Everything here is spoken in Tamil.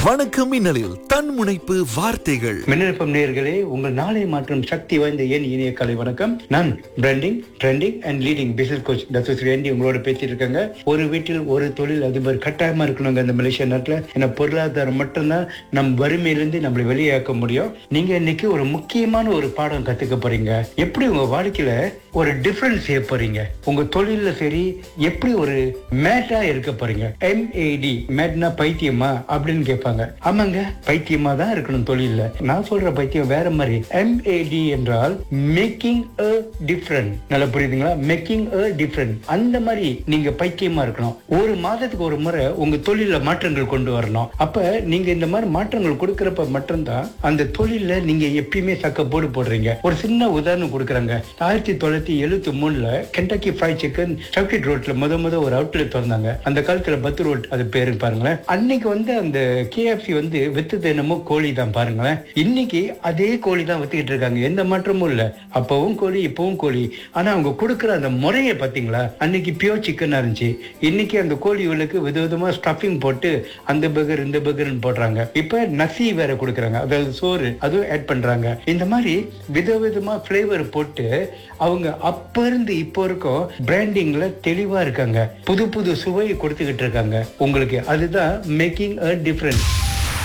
வணக்கம் மின்னலில் தன்முனைப்பு வார்த்தைகள் மின்னல்பம் நேயர்களே உங்கள் நாளை மாற்றும் சக்தி வாய்ந்த ஏன் இனிய கலை வணக்கம் நான் branding trending and leading business coach doctor Shri Aandi உங்களோட பேசிட்டு இருக்காங்க ஒரு வீட்டில் ஒரு தொழில் அதிபர் கட்டாயமா இருக்கணுங்க இந்த மலேசியா நாட்டுல ஏன்னா பொருளாதாரம் மட்டும்தான் நம் வறுமையிலிருந்து நம்மளை வெளியாக்க முடியும் நீங்க இன்னைக்கு ஒரு முக்கியமான ஒரு பாடம் கத்துக்க போறீங்க எப்படி உங்க வாழ்க்கையில ஒரு டிஃபரன்ஸ் செய்ய போறீங்க உங்க தொழில்ல சரி எப்படி ஒரு மேட்டா இருக்க போறீங்க எம்ஏடி மேட்னா பைத்தியமா அப்படின்னு கேட்பாங்க ஆமாங்க பைத்தியமா தான் இருக்கணும் தொழில்ல நான் சொல்ற பைத்தியம் வேற மாதிரி எம்ஏடி என்றால் மேக்கிங் அ டிஃபரண்ட் நல்லா புரியுதுங்களா மேக்கிங் அ டிஃபரண்ட் அந்த மாதிரி நீங்க பைத்தியமா இருக்கணும் ஒரு மாதத்துக்கு ஒரு முறை உங்க தொழில மாற்றங்கள் கொண்டு வரணும் அப்ப நீங்க இந்த மாதிரி மாற்றங்கள் கொடுக்கறப்ப மட்டும்தான் அந்த தொழில்ல நீங்க எப்பயுமே சக்க போடு போடுறீங்க ஒரு சின்ன உதாரணம் கொடுக்குறாங்க ஆயிரத்தி தொள்ளாயிரத்தி எழுபத்தி மூணுல கென்டக்கி ஃப்ரை சிக்கன் சர்க்கிட் ரோட்ல முத முத ஒரு அவுட்லெட் திறந்தாங்க அந்த காலத்துல பத்து ரோட் அது பேரு பாருங்களேன் அன்னைக்கு வந்து அந்த கேஎஃப்சி வந்து வித்தது என்னமோ கோழி தான் பாருங்களேன் இன்னைக்கு அதே கோழி தான் வித்துக்கிட்டு இருக்காங்க எந்த மாற்றமும் இல்ல அப்பவும் கோழி இப்பவும் கோழி ஆனா அவங்க கொடுக்குற அந்த முறையை பாத்தீங்களா அன்னைக்கு பியோர் சிக்கன் இருந்துச்சு இன்னைக்கு அந்த கோழிகளுக்கு விதவிதமா ஸ்டஃபிங் போட்டு அந்த பர்கர் இந்த பர்கர்னு போடுறாங்க இப்ப நசி வேற கொடுக்குறாங்க அதாவது சோறு அதுவும் ஆட் பண்றாங்க இந்த மாதிரி விதவிதமா ஃபிளேவர் போட்டு அவங்க அப்ப இருந்து இப்போ வரைக்கும் பிராண்டிங்ல தெளிவா இருக்காங்க புது புது சுவை கொடுத்துக்கிட்டு இருக்காங்க உங்களுக்கு அதுதான் மேக்கிங் அ டிஃபரன்ஸ்